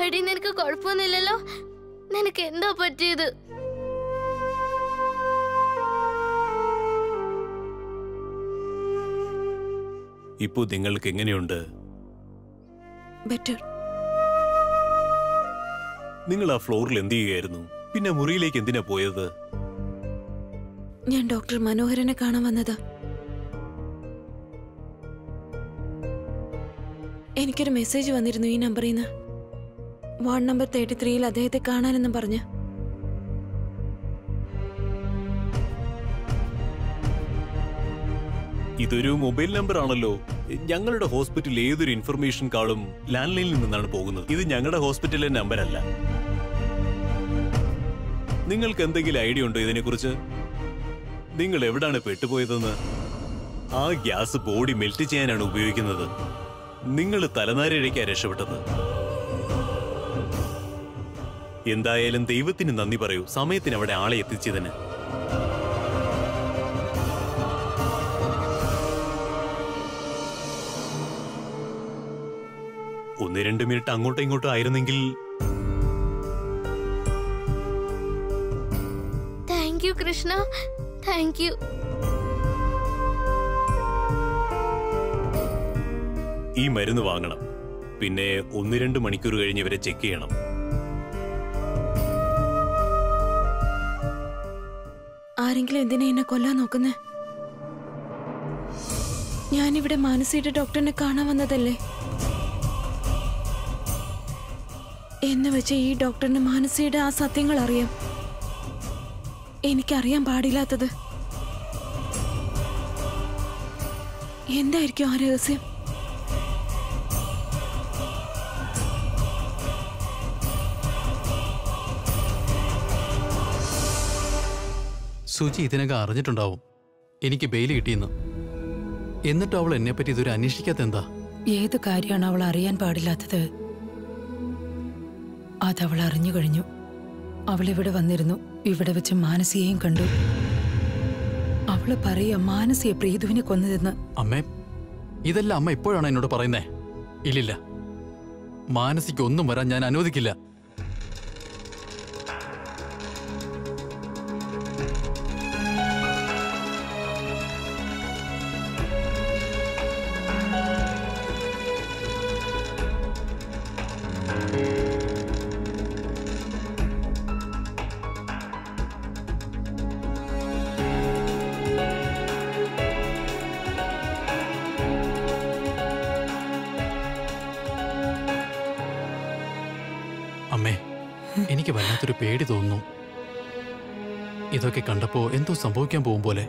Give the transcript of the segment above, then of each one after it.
വായടി നിനക്ക് കുഴപ്പമൊന്നുമില്ലല്ലോ നിനക്ക് എന്താ പറ്റിയത് ഇപ്പോ നിങ്ങൾക്ക് എങ്ങനെയുണ്ട് ബെറ്റർ നിങ്ങൾ ആ ഫ്ലോറിൽ എന്ത് ചെയ്യുകയായിരുന്നു പിന്നെ മുറിയിലേക്ക് എന്തിനാ പോയത് ഞാൻ ഡോക്ടർ മനോഹരനെ കാണാൻ വന്നതാ എനിക്കൊരു മെസ്സേജ് വന്നിരുന്നു ഈ നമ്പറിൽ നിന്ന് വാർഡ് നമ്പർ തേർട്ടി ത്രീയിൽ അദ്ദേഹത്തെ കാണാനെന്നും പറഞ്ഞ് ഇതൊരു മൊബൈൽ നമ്പർ ആണല്ലോ ഞങ്ങളുടെ ഹോസ്പിറ്റൽ ഏതൊരു ഇൻഫർമേഷൻ കാളും ലാൻഡ് ലൈനിൽ നിന്നാണ് പോകുന്നത് ഇത് ഞങ്ങളുടെ ഹോസ്പിറ്റലിലെ നമ്പർ അല്ല നിങ്ങൾക്ക് എന്തെങ്കിലും ഐഡിയ ഉണ്ടോ ഇതിനെക്കുറിച്ച് നിങ്ങൾ എവിടാണ് പെട്ടുപോയതെന്ന് ആ ഗ്യാസ് ബോഡി മെൽറ്റ് ചെയ്യാനാണ് ഉപയോഗിക്കുന്നത് നിങ്ങൾ തലനാരിഴയ്ക്കാ രക്ഷപ്പെട്ടത് എന്തായാലും ദൈവത്തിന് നന്ദി പറയൂ സമയത്തിന് അവിടെ ആളെ എത്തിച്ചതിന് ഒന്ന് രണ്ട് മിനിറ്റ് അങ്ങോട്ടും ഇങ്ങോട്ടും ആയിരുന്നെങ്കിൽ thank you Krishna thank you ഈ മരുന്ന് വാങ്ങണം പിന്നെ ഒന്ന് രണ്ട് മണിക്കൂർ കഴിഞ്ഞ് ഇവരെ ചെക്ക് ചെയ്യണം ആരെങ്കിലും എന്തിനാ എന്നെ കൊല്ലാൻ നോക്കുന്നേ ഞാനിവിടെ മാനസിയുടെ ഡോക്ടറിനെ കാണാൻ വന്നതല്ലേ എന്ന് വെച്ച് ഈ ഡോക്ടറിന് മാനസിയുടെ ആ സത്യങ്ങൾ അറിയാം എനിക്കറിയാൻ പാടില്ലാത്തത് എന്തായിരിക്കും ആ രഹസ്യം സുചി ഇതിനകം അറിഞ്ഞിട്ടുണ്ടാവും എനിക്ക് ബെയിൽ കിട്ടിയെന്ന് എന്നിട്ട് അവൾ എന്നെപ്പറ്റി ഇതുവരെ അന്വേഷിക്കാത്ത എന്താ ഏത് കാര്യമാണ് അവൾ അറിയാൻ പാടില്ലാത്തത് അതവൾ അറിഞ്ഞു കഴിഞ്ഞു അവൾ ഇവിടെ വന്നിരുന്നു ഇവിടെ വെച്ച് മാനസിയെയും കണ്ടു അവള് പറയാ മാനസിയെ പ്രീതുവിനെ കൊന്നതെന്ന് അമ്മേ ഇതെല്ലാം അമ്മ ഇപ്പോഴാണ് എന്നോട് പറയുന്നേ ഇല്ലില്ല മാനസിക്ക് ഒന്നും വരാൻ ഞാൻ അനുവദിക്കില്ല അമ്മേ എനിക്ക് വല്ലാത്തൊരു പേടി തോന്നുന്നു ഇതൊക്കെ കണ്ടപ്പോ എന്തോ സംഭവിക്കാൻ പോകും പോലെ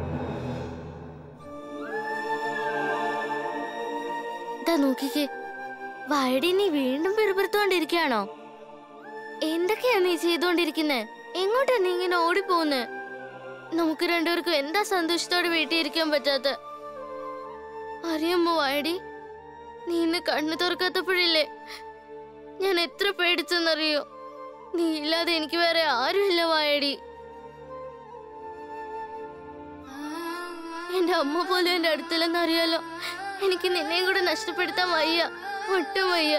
ദാ നോക്കിക്കേ വായടി നീ വീണ്ടും പിറുപിറുത്തോണ്ടിരിക്കുകയാണോ എന്തൊക്കെയാ നീ ചെയ്തോണ്ടിരിക്കുന്നെ എങ്ങോട്ടാ നീ ഇങ്ങനെ ഓടിപ്പോകുന്നെ നമുക്ക് രണ്ടുപേർക്കും എന്താ സന്തോഷത്തോടെ വീട്ടിൽ ഇരിക്കാൻ പറ്റാത്ത അറിയാമോ വായടി നീ ഇന്ന് കണ്ണു തുറക്കാത്തപ്പോഴില്ലേ ഞാൻ എത്ര പേടിച്ചെന്നറിയോ നീ ഇല്ലാതെ എനിക്ക് വേറെ ആരുമില്ല വായടി എന്റെ അമ്മ പോലും എന്റെ അടുത്തില്ലെന്ന് അറിയാലോ എനിക്ക് നിന്നെയും കൂടെ നഷ്ടപ്പെടുത്താൻ വയ്യ ഒട്ടും വയ്യ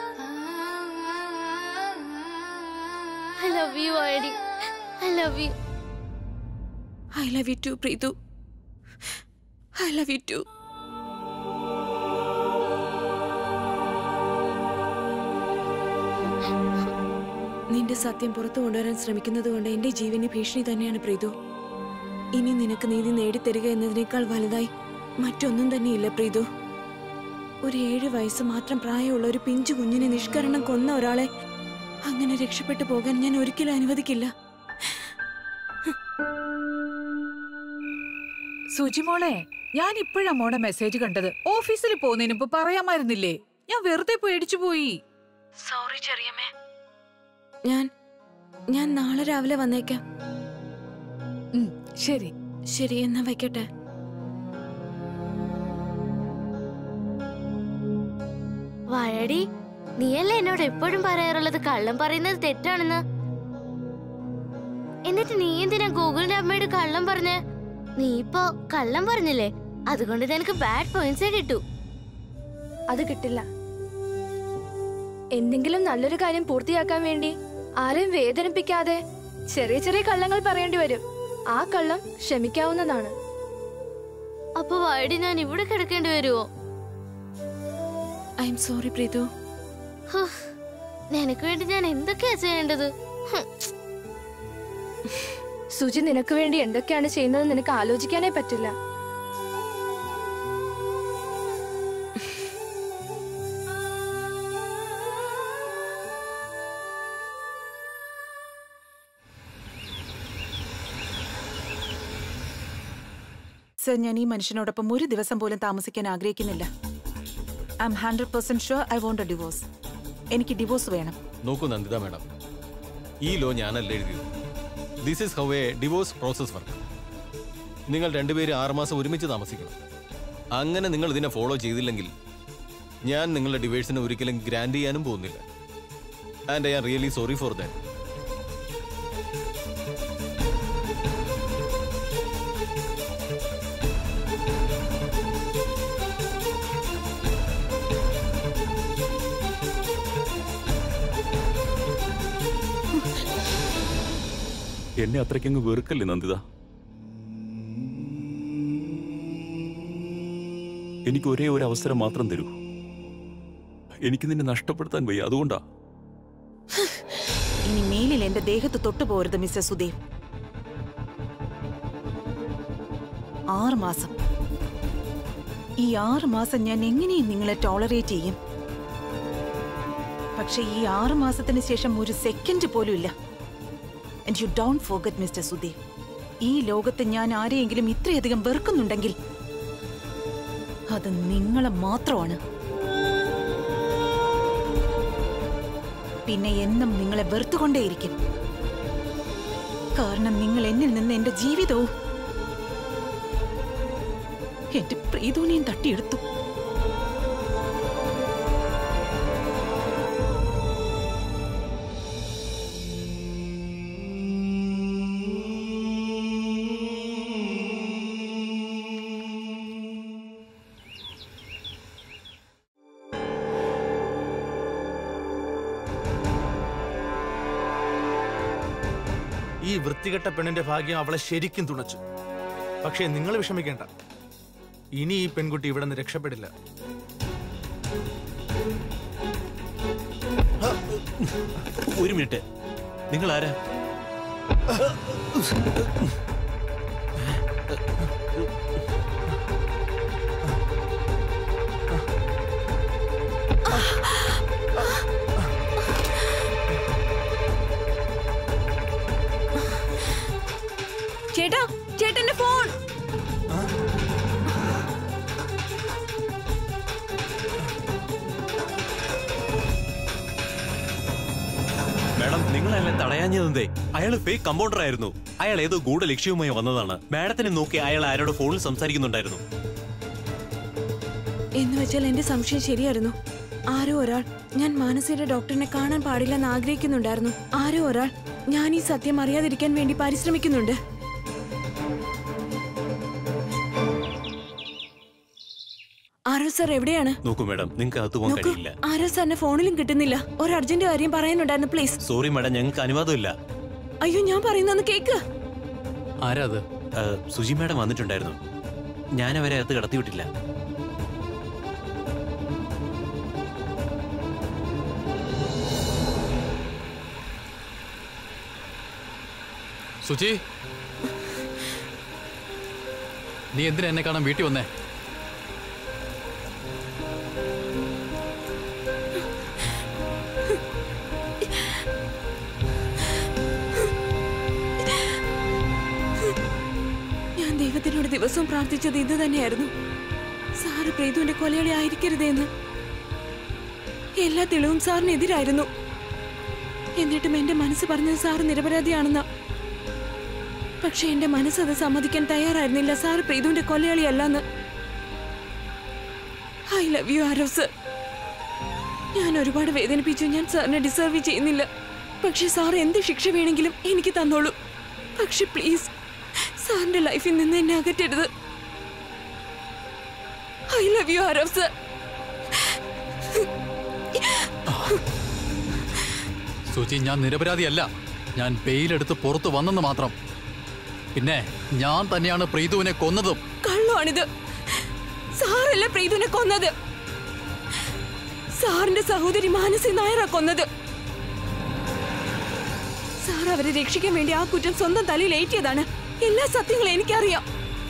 ഐ ലവ് യു ആയടി I love you I love you too Preethu I love you too നിന്റെ സത്യം പുറത്തു കൊണ്ടുവരാൻ ശ്രമിക്കുന്നത് കൊണ്ട് എന്റെ ജീവന് ഭീഷണി തന്നെയാണ് പ്രീതു ഇനി നിനക്ക് നീതി നേടിത്തരിക എന്നതിനേക്കാൾ വലുതായി മറ്റൊന്നും തന്നെയില്ല പ്രീതു ഒരു ഏഴ് വയസ്സ് മാത്രം പ്രായമുള്ള ഒരു പിഞ്ചു കുഞ്ഞിനെ നിഷ്കരണം കൊന്ന ഒരാളെ അങ്ങനെ രക്ഷപ്പെട്ടു പോകാൻ ഞാൻ ഒരിക്കലും അനുവദിക്കില്ല സുജിമോളെ ഞാൻ ഇപ്പോഴാ മോടെ മെസ്സേജ് കണ്ടത് ഓഫീസിൽ പോകുന്നതിന് മുമ്പ് പറയാമായിരുന്നില്ലേ ഞാൻ വെറുതെ പേടിച്ചു പോയി സോറി ചെറിയമ്മേ ഞാൻ ഞാൻ നാളെ രാവിലെ വന്നേക്കാം ഉം, ശരി ശരി എന്നാ വയ്ക്കട്ടെ വായടി നീയല്ലേ എന്നോട് എപ്പോഴും പറയാറുള്ളത് കള്ളം പറയുന്നത് തെറ്റാണെന്ന് എന്നിട്ട് നീ എന്തിനാ ഗൂഗിളിന്റെ അമ്മയോട് കള്ളം പറഞ്ഞ് നീ ഇപ്പോ കള്ളം പറഞ്ഞില്ലേ അതുകൊണ്ട് നിനക്ക് ബാഡ് പോയിന്റ്സേ കിട്ടൂ അത് കിട്ടില്ല എന്തെങ്കിലും നല്ലൊരു കാര്യം പൂർത്തിയാക്കാൻ വേണ്ടി ആരെയും വേദനിപ്പിക്കാതെ ചെറിയ ചെറിയ കള്ളങ്ങൾ പറയേണ്ടി വരും ആ കള്ളം ക്ഷമിക്കാവുന്നതാണ് അപ്പൊ വാടി ഞാൻ ഇവിടെ കിടക്കേണ്ടി വരുമോ ഐ എം സോറി പ്രീതു ഹ്, നിനക്ക് വേണ്ടി ഞാൻ എന്തൊക്കെയാ ചെയ്യേണ്ടത് ഹ്, സുജി നിനക്ക് വേണ്ടി എന്തൊക്കെയാണ് ചെയ്യുന്നത് നിനക്ക് ആലോചിക്കാനേ പറ്റില്ല സർ ഞാൻ ഈ മനുഷ്യനോടൊപ്പം ഒരു ദിവസം പോലും താമസിക്കാൻ ആഗ്രഹിക്കുന്നില്ല I'm hundred percent sure I want a divorce എനിക്ക് ഡിവോഴ്സ് വേണം നോക്കൂ നന്ദിത മാഡം ഈ ലോ ഞാനല്ല എഴുതിയത് this is how a divorce process work നിങ്ങൾ രണ്ടുപേരും ആറുമാസം ഒരുമിച്ച് താമസിക്കണം അങ്ങനെ നിങ്ങൾ ഇതിനെ ഫോളോ ചെയ്തില്ലെങ്കിൽ ഞാൻ നിങ്ങളുടെ ഡിവോഴ്സിനെ ഒരിക്കലും ഗ്രാൻഡ് ചെയ്യാനും പോകുന്നില്ല and I am really sorry for that എന്നെ അത്രയ്ക്കങ്ങ് വെറുക്കല്ലേ നന്ദിത എനിക്ക് ഒരേ ഒരു അവസരം മാത്രം തരൂ എനിക്ക് നിന്നെ നഷ്ടപ്പെടുത്താൻ വയ്യ അതുകൊണ്ടാ ഇനി മേലിൽ എന്റെ ദേഹത്ത് തൊട്ടു പോരുത് മിസ്റ്റർ സുദേവ് ആറ് മാസം ഈ ആറ് മാസം ഞാൻ എങ്ങനെയും നിങ്ങളെ ടോളറേറ്റ് ചെയ്യും പക്ഷെ ഈ ആറ് മാസത്തിന് ശേഷം ഒരു സെക്കൻഡ് പോലും ഇല്ല and you don't forget mister Sudev ഈ ലോകത്ത് ഞാൻ ആരെയെങ്കിലും ഇത്രയധികം വെറുക്കുന്നുണ്ടെങ്കിൽ അത് നിങ്ങളെ മാത്രമാണ് പിന്നെ എന്നും നിങ്ങളെ വെറുത്തുകൊണ്ടേയിരിക്കും കാരണം നിങ്ങൾ എന്നിൽ നിന്ന് എന്റെ ജീവിതവും എന്റെ പ്രീതൂനെയും തട്ടിയെടുത്തു ഈ വൃത്തികെട്ട പെണ്ണിന്റെ ഭാഗ്യം അവളെ ശരിക്കും തുണച്ചു പക്ഷേ നിങ്ങൾ വിഷമിക്കേണ്ട ഇനി ഈ പെൺകുട്ടി ഇവിടെ നിന്ന് രക്ഷപ്പെടില്ല ഒരു മിനിറ്റ് നിങ്ങൾ ആരാ ചേട്ടാ ചേട്ടന്റെ ഫോൺ മാഡം നിങ്ങൾ അയാളെ തടയാഞ്ഞതെന്തേ അയാൾ ഫേക്ക് കമ്പൗണ്ടർ ആയിരുന്നു അയാൾ ഏതോ ഗൂഢ ലക്ഷ്യവുമായി വന്നതാണ് മാഡത്തിനെ നോക്കി അയാൾ ആരോട് ഫോണിൽ സംസാരിക്കുന്നുണ്ടായിരുന്നു എന്ന് വെച്ചാൽ എന്റെ സംശയം ശരിയായിരുന്നു ആരോ ഒരാൾ ഞാൻ മാനസിക ഡോക്ടറിനെ കാണാൻ പാടില്ലെന്ന് ആഗ്രഹിക്കുന്നുണ്ടായിരുന്നു ആരോ ഒരാൾ ഞാൻ ഈ സത്യം അറിയാതിരിക്കാൻ വേണ്ടി പരിശ്രമിക്കുന്നുണ്ട് ആരോ സാർ എവിടെയാണ് നോക്കൂ മാഡം നിങ്ങൾക്ക് അകത്ത് പോകാൻ നോക്കൂ കഴിയില്ല ആരോ സാറിന്റെ ഫോണിലും കിട്ടുന്നില്ല ഒരു അർജന്റ് കാര്യം പറയാനുണ്ടായിരുന്നു പ്ലീസ് സോറി മാഡം ഞങ്ങൾക്ക് അനുവാദമില്ല അയ്യോ ഞാൻ പറയുന്നൊന്ന് കേക്ക് ആരാ അത് ആ, സുജി മാഡം വന്നിട്ടുണ്ടായിരുന്നു ഞാൻ അവരെ അകത്ത് കടത്തിവിട്ടില്ല സുചി നീ എന്തിനാ എന്നെ കാണാൻ വീട്ടിൽ വന്നേ ഞാൻ ദൈവത്തിനോട് ദിവസവും പ്രാർത്ഥിച്ചത് ഇത് തന്നെയായിരുന്നു സാറ് പ്രീതുവിന്റെ കൊലയാളി ആയിരിക്കരുതെന്ന് എല്ലാ തെളിവും സാറിനെതിരായിരുന്നു എന്നിട്ടും എന്റെ മനസ്സ് പറഞ്ഞത് സാറ് നിരപരാധിയാണെന്ന പക്ഷെ എന്റെ മനസ്സ് അത് സമ്മതിക്കാൻ തയ്യാറായിരുന്നില്ല സാറ് പ്രീതുവിന്റെ കൊലയാളിയല്ലെന്ന് ഐ ലവ് യു ആരോ സർ ഞാൻ ഒരുപാട് വേദനിപ്പിച്ചു ഞാൻ സാറിനെ ഡിസേർവ് ചെയ്യുന്നില്ല പക്ഷെ സാർ എന്ത് ശിക്ഷ വേണമെങ്കിലും എനിക്ക് തന്നോളൂ പക്ഷെ പ്ലീസ് സാറിന്റെ ലൈഫിൽ നിന്ന് എന്നെ അകറ്റരുത് I love you Aarav sir Suchi ഞാൻ നിരപരാധിയല്ല ഞാൻ ബെയിലെടുത്ത് പുറത്തു വന്നെന്ന് മാത്രം പിന്നെ ഞാൻ തന്നെയാണ് പ്രീതുവിനെ കൊന്നതും കള്ളമാണിത് സാറല്ല പ്രീതുവിനെ കൊന്നത് സാറിന്റെ സഹോദരി മാനസി നായരാ കൊന്നത് സാർ അവരെ രക്ഷിക്കാൻ വേണ്ടി ആ കുറ്റം സ്വന്തം തലയിൽ ഏറ്റിയതാണ് എല്ലാ സത്യങ്ങളും എനിക്കറിയാം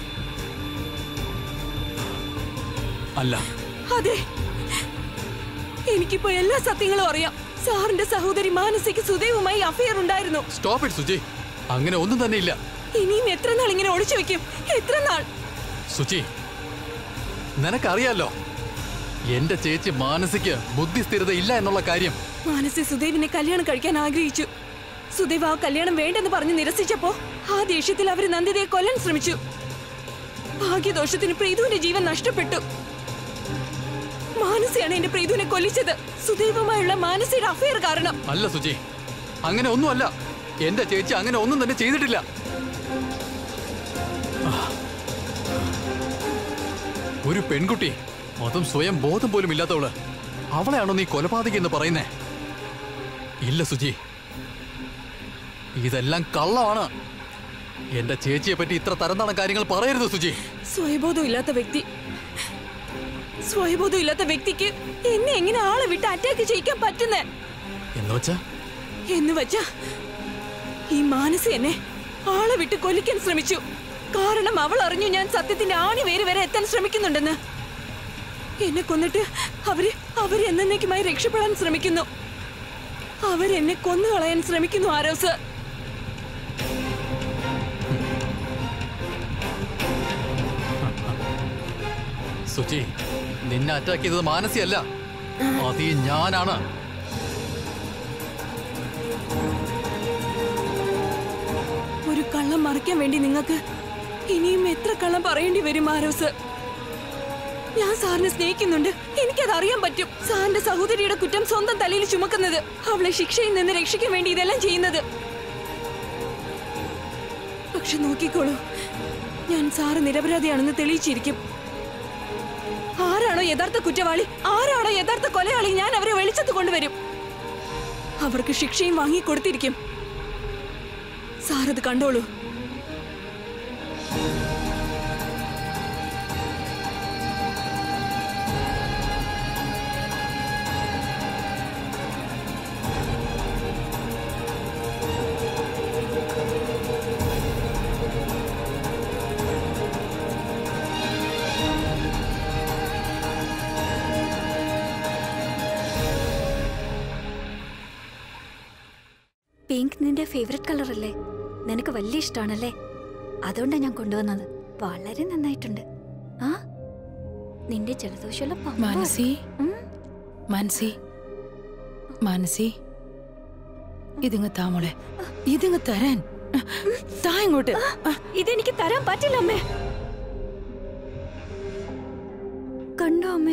അല്ല അതെ എനിക്കിപ്പോ എല്ലാ സത്യങ്ങളും അറിയാം സാറിന്റെ സഹോദരി മാനസിക്ക് സുദൈവുമായി അഫയർ ഉണ്ടായിരുന്നു സ്റ്റോപ്പ് ഇറ്റ് സുചി അങ്ങനെ ഒന്നും തന്നെ ഇല്ല ഇനിയും എത്ര നാൾ ഇങ്ങനെ ഒളിച്ചു വെക്കും എത്ര നാൾ സുചി നിനക്കറിയാലോ എന്റെ ചേച്ചി മാനസിക്ക് ബുദ്ധിസ്ഥിരത ഇല്ല എന്നുള്ള കാര്യം മാനസി സുദേവിനെ കല്യാണം കഴിക്കാൻ ആഗ്രഹിച്ചു സുദേവ് ആ കല്യാണം വേണ്ടെന്ന് പറഞ്ഞ് നിരസിച്ചപ്പോ ആ ദേഷ്യത്തിൽ അവര് നന്ദിതയെ കൊല്ലാൻ ശ്രമിച്ചു ഭാഗ്യദോഷത്തിന് പ്രീതുവിന്റെ ജീവൻ നഷ്ടപ്പെട്ടു മാനസിയാണ് എന്റെ പ്രീതുവിനെ കൊല്ലിച്ചത് സുദൈവമായുള്ള മാനസിയുടെ അഫയർ കാരണം അല്ല സുചി അങ്ങനെ ഒന്നുമല്ല എന്റെ ചേച്ചി അങ്ങനെ ഒന്നും തന്നെ ചെയ്തിട്ടില്ല ആ. ഒരു പെൺകുട്ടി അതും സ്വയം ബോധം പോലും ഇല്ലാത്തവള് അവളെയാണോ നീ കൊലപാതകി എന്ന് പറയുന്നേ ഇല്ല സുചി ഇതെല്ലാം കള്ളമാണ് എന്റെ ചേച്ചിയെ പറ്റി ഇത്ര തരംതാണ കാര്യങ്ങൾ പറയരുത് സുചി സ്വയബോധം ഇല്ലാത്ത വ്യക്തി സ്വയബോധം ഇല്ലാത്ത വ്യക്തിക്ക് എന്നെ എങ്ങനെ ആളെ വിട്ട് അറ്റാക്ക് ചെയ്യിക്കാൻ പറ്റുന്നേ എന്ന് വെച്ചാ എന്ന് വച്ചാ ഈ മാനസ എന്നെ ആളെ വിട്ട് കൊല്ലിക്കാൻ ശ്രമിച്ചു കാരണം അവൾ അറിഞ്ഞു ഞാൻ സത്യത്തിന്റെ ആണി വേര് വരെ എത്താൻ ശ്രമിക്കുന്നുണ്ടെന്ന് എന്നെ കൊന്നിട്ട് അവര് അവര് എന്നേക്കുമായി രക്ഷപ്പെടാൻ ശ്രമിക്കുന്നു അവരെന്നെ കൊന്നുകളയാൻ ശ്രമിക്കുന്നു ആരോസ് സുചി നിന്നെ അറ്റാക്ക് ചെയ്തത് മാനസിയല്ല അത് ഈ ഞാനാണ് ഒരു കള്ളം മറയ്ക്കാൻ വേണ്ടി നിങ്ങൾക്ക് ഇനിയും എത്ര കള്ളം പറയേണ്ടി വരും ആരോസ് ഞാൻ സാറിനെ സ്നേഹിക്കുന്നുണ്ട് എനിക്കത് അറിയാൻ പറ്റും സാറിന്റെ സഹോദരിയുടെ കുറ്റം സ്വന്തം തലയിൽ ചുമക്കുന്നത് അവളെ ശിക്ഷയിൽ നിന്ന് രക്ഷിക്കാൻ വേണ്ടി ഇതെല്ലാം ചെയ്യുന്നത് പക്ഷെ നോക്കിക്കോളൂ ഞാൻ സാറ് നിരപരാധിയാണെന്ന് തെളിയിച്ചിരിക്കും ആരാണോ യഥാർത്ഥ കുറ്റവാളി ആരാണോ യഥാർത്ഥ കൊലയാളി ഞാൻ അവരെ വെളിച്ചത്ത് കൊണ്ടുവരും അവർക്ക് ശിക്ഷയും വാങ്ങിക്കൊടുത്തിരിക്കും സാറത് കണ്ടോളൂ പിങ്ക് നിന്റെ ഫേവററ്റ് കളർ അല്ലേ നിനക്ക് വലിയ ഇഷ്ടമാണല്ലേ അതുകൊണ്ടാണ് ഞാൻ കൊണ്ടുവന്നത് വളരെ നന്നായിട്ടുണ്ട് ആ നിന്റെ ജലദോഷമുള്ള പമ്പ. മാനസി ഉം. മാനസി മാനസി ഇതിങ്ങ് താമോളെ ഇതിങ്ങ് തരാൻ താ ഇങ്ങോട്ട് ഇതെനിക്ക് തരാൻ പറ്റില്ല അമ്മേ കണ്ടോ അമ്മേ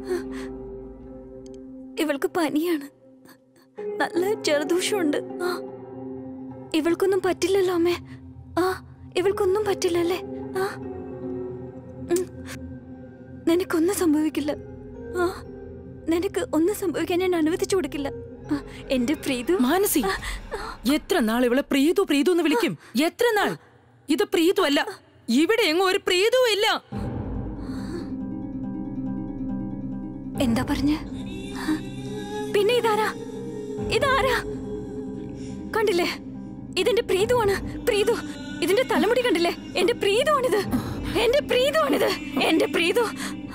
ഇവൾക്ക് പനിയാണ് നല്ല ജലദോഷമുണ്ട് ആ ഇവൾക്കൊന്നും പറ്റില്ലല്ലോ അമ്മേ ആ ഇവൾക്കൊന്നും പറ്റില്ലല്ലേ ആ ഉം. നിനക്കൊന്നും സംഭവിക്കില്ല ആ നിനക്ക് ഒന്നും സംഭവിക്കാൻ ഞാൻ അനുവദിച്ചു കൊടുക്കില്ല ആ, എന്റെ പ്രീതു മാനസി എത്ര നാൾ ഇവളെ പ്രീതു പ്രീതു എന്ന് വിളിക്കും എത്ര നാൾ ഇത് പ്രീതു അല്ല ഇവിടെ എങ്ങും ഒരു പ്രീതുവും ഇല്ല എന്താ പറഞ്ഞ പിന്നെ ഇതാരാ ഇതാരാ കണ്ടില്ലേ ഇതെന്റെ പ്രീതുവാണ് പ്രീതു ഇതിന്റെ തലമുടി കണ്ടില്ലേ എന്റെ പ്രീതുവാണിത് എന്റെ പ്രീതുവാണിത് എന്റെ പ്രീതു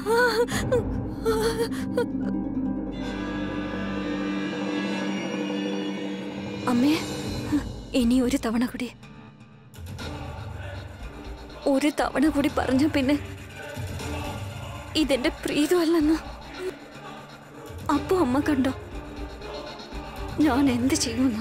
അമ്മേ ഇനി ഒരു തവണ കൂടി ഒരു തവണ കൂടി പറഞ്ഞ പിന്നെ ഇതെന്റെ പ്രീതു അല്ലെന്ന് അപ്പൊ അമ്മ കണ്ടോ ഞാൻ എന്ത് ചെയ്യുന്നു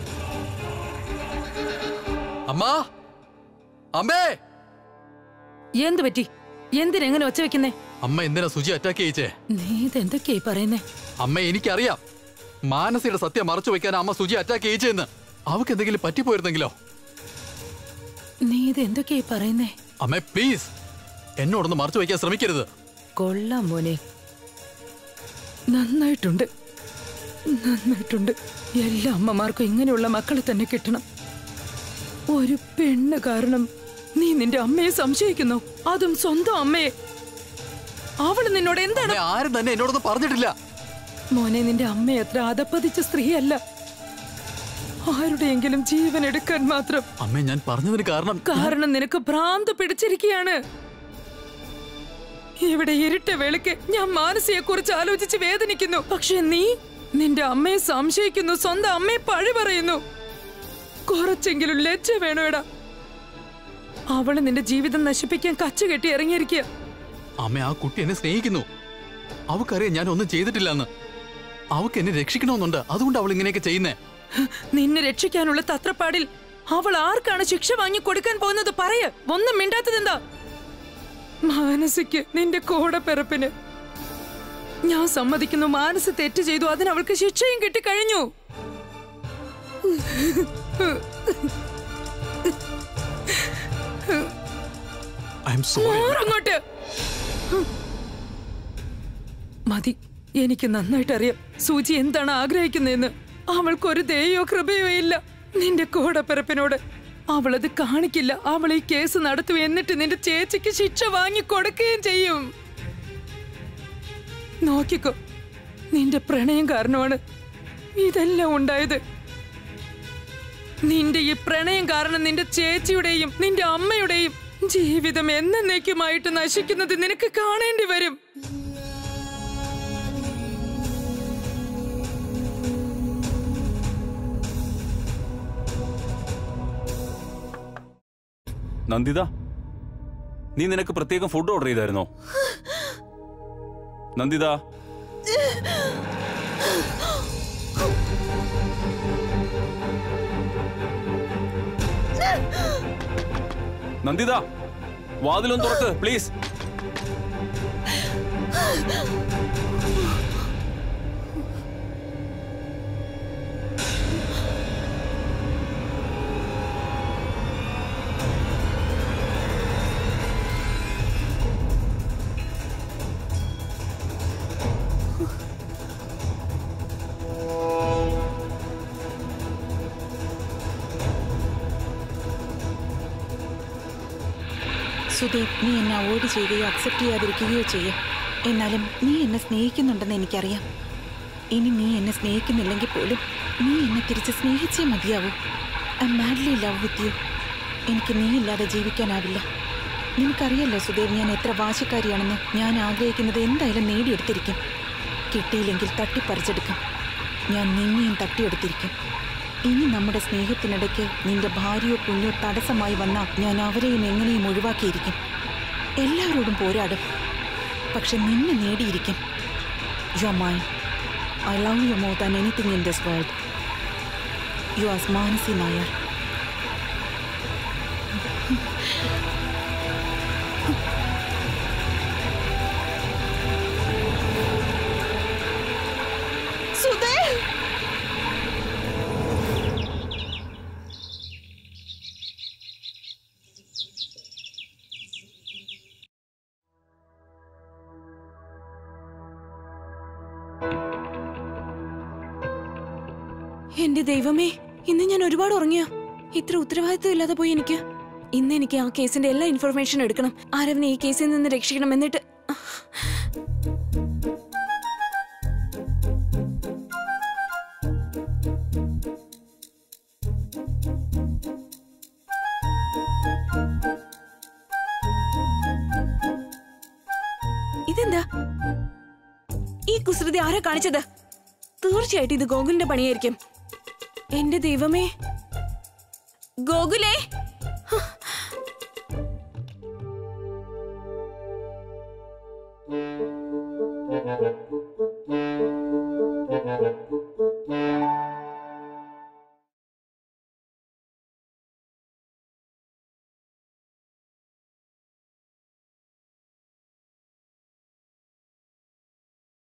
അമ്മാ അമ്മേ എന്ത് പറ്റി എന്തിനെങ്ങനെ ഒച്ച വെക്കുന്നേ അമ്മ എന്തിനാ സുചി അറ്റാക്ക് ചെയ്യിച്ചേ നീ ഇതെന്തൊക്കെയായി പറയുന്നേ അമ്മ എനിക്കറിയാം മാനസിയുടെ സത്യം മറച്ചു വെക്കാൻ അമ്മ സുചി അറ്റാക്ക് ചെയ്യിച്ചെന്ന് അവക്ക് എന്തെങ്കിലും പറ്റിപ്പോയിരുന്നെങ്കിലോ നീ ഇത് എന്തൊക്കെയായി പറയുന്നേ അമ്മേ പ്ലീസ് എന്നോടൊന്ന് മറച്ചു വയ്ക്കാൻ ശ്രമിക്കരുത് കൊള്ളാം മോനെ നന്നായിട്ടുണ്ട് നന്നായിട്ടുണ്ട് എല്ലാ അമ്മമാർക്കും ഇങ്ങനെയുള്ള മക്കളെ തന്നെ കിട്ടണം ഒരു പെണ്ണ് കാരണം നീ നിന്റെ അമ്മയെ സംശയിക്കുന്നു അതും സ്വന്തം അമ്മയെ അവള് നിന്നോട് എന്താണ് അമ്മേ, ആരും തന്നെ എന്നോടൊന്നും പറഞ്ഞിട്ടില്ല മോനെ നിന്റെ അമ്മ അത്ര അതപ്പതിച്ച സ്ത്രീയല്ല ആരുടെയെങ്കിലും ജീവൻ എടുക്കാൻ മാത്രം അമ്മേ ഞാൻ പറഞ്ഞതിന് കാരണം കാരണം നിനക്ക് ഭ്രാന്ത് പിടിച്ചിരിക്കുകയാണ് ഇവിടെ ഇരുട്ട വെളുക്ക് ഞാൻ മാനസിയെ കുറിച്ച് ആലോചിച്ച് വേദനിക്കുന്നു പക്ഷെ നീ നിന്റെ അമ്മയെ സംശയിക്കുന്നു സ്വന്തം അമ്മയെ പഴി പറയുന്നു കുറച്ചെങ്കിലും ലജ്ജ വേണോടാ അവള് നിന്റെ ജീവിതം നശിപ്പിക്കാൻ കച്ച കെട്ടി ഇറങ്ങിയിരിക്കുക അമ്മ ആ കുട്ടി എന്നെ സ്നേഹിക്കുന്നു അവക്കറിയാം ഞാൻ ഒന്നും ചെയ്തിട്ടില്ല എന്ന് അവക്ക് എന്നെ രക്ഷിക്കണമെന്നുണ്ട് അതുകൊണ്ട് അവൾ ഇങ്ങനെയൊക്കെ ചെയ്യുന്നേ നിന്നെ രക്ഷിക്കാനുള്ള തത്രപ്പാടിൽ അവൾ ആർക്കാണ് ശിക്ഷ വാങ്ങി കൊടുക്കാൻ പോകുന്നത് പറയ ഒന്നും മിണ്ടാത്തതെന്താ മാനസിക്ക് നിന്റെ കൂടപ്പിറപ്പിന് ഞാൻ സമ്മതിക്കുന്നു മാനസ് തെറ്റ് ചെയ്തു അതിന് അവൾക്ക് ശിക്ഷയും കിട്ടിക്കഴിഞ്ഞു ഐ എം സോറി മാറങ്ങോട്ട് മതി എനിക്ക് നന്നായിട്ട് അറിയാം സൂചി എന്താണ് ആഗ്രഹിക്കുന്നതെന്ന് അവൾക്കൊരു ദയോ കൃപയോ ഇല്ല നിന്റെ കൂടപ്പിറപ്പിനോട് അവളത് കാണിക്കില്ല അവൾ ഈ കേസ് നടത്തും എന്നിട്ട് നിന്റെ ചേച്ചിക്ക് ശിക്ഷ വാങ്ങി കൊടുക്കുകയും ചെയ്യും നോക്കിക്കോ നിന്റെ പ്രണയം കാരണമാണ് ഇതെല്ലാം ഉണ്ടായത് നിന്റെ ഈ പ്രണയം കാരണം നിന്റെ ചേച്ചിയുടെയും നിന്റെ അമ്മയുടെയും ജീവിതം എന്നേക്കുമായിട്ട് നശിക്കുന്നത് നിനക്ക് കാണേണ്ടി വരും നന്ദിത നീ നിനക്ക് പ്രത്യേകം ഫുഡ് ഓർഡർ ചെയ്തായിരുന്നോ നന്ദിത നന്ദിത വാതിലൊന്ന് തുറക്ക് പ്ലീസ് സുദേവ് നീ എന്നെ അവോയ്ഡ് ചെയ്യുകയോ അക്സെപ്റ്റ് ചെയ്യാതിരിക്കുകയോ ചെയ്യും എന്നാലും നീ എന്നെ സ്നേഹിക്കുന്നുണ്ടെന്ന് എനിക്കറിയാം ഇനി നീ എന്നെ സ്നേഹിക്കുന്നില്ലെങ്കിൽ പോലും നീ എന്നെ തിരിച്ച് സ്നേഹിച്ചേ മതിയാവൂ I madly love with you എനിക്ക് നീ ഇല്ലാതെ ജീവിക്കാനാവില്ല നിനക്കറിയല്ലോ സുദേവ് ഞാൻ എത്ര വാശിക്കാരിയാണെന്ന് ഞാൻ ആഗ്രഹിക്കുന്നത് എന്തായാലും നേടിയെടുത്തിരിക്കും കിട്ടിയില്ലെങ്കിൽ തട്ടിപ്പറിച്ചെടുക്കും ഞാൻ നിന്നെയും തട്ടിയെടുത്തിരിക്കും ഇനി നമ്മുടെ സ്നേഹത്തിനിടയ്ക്ക് നിന്റെ ഭാര്യയോ കുഞ്ഞോ തടസ്സമായി വന്നാൽ ഞാൻ അവരെയും എങ്ങനെയും ഒഴിവാക്കിയിരിക്കും എല്ലാവരോടും പോരാടും പക്ഷെ നിന്നെ നേടിയിരിക്കും you are mine I love you more than anything in this world you are Manasi Nair Sudev എന്റെ ദൈവമേ ഇന്ന് ഞാൻ ഒരുപാട് ഉറങ്ങിയോ ഇത്ര ഉത്തരവാദിത്വം ഇല്ലാതെ പോയി എനിക്ക് ഇന്ന് എനിക്ക് ആ കേസിന്റെ എല്ലാ ഇൻഫർമേഷൻ എടുക്കണം ആരവനെ ഈ കേസിൽ നിന്ന് രക്ഷിക്കണം എന്നിട്ട് ഇതെന്താ ഈ കുസൃതി ആരാ കാണിച്ചത് തീർച്ചയായിട്ടും ഇത് ഗോകുലിന്റെ പണിയായിരിക്കും എന്റെ ദൈവമേ ഗോകുലേ ഹ.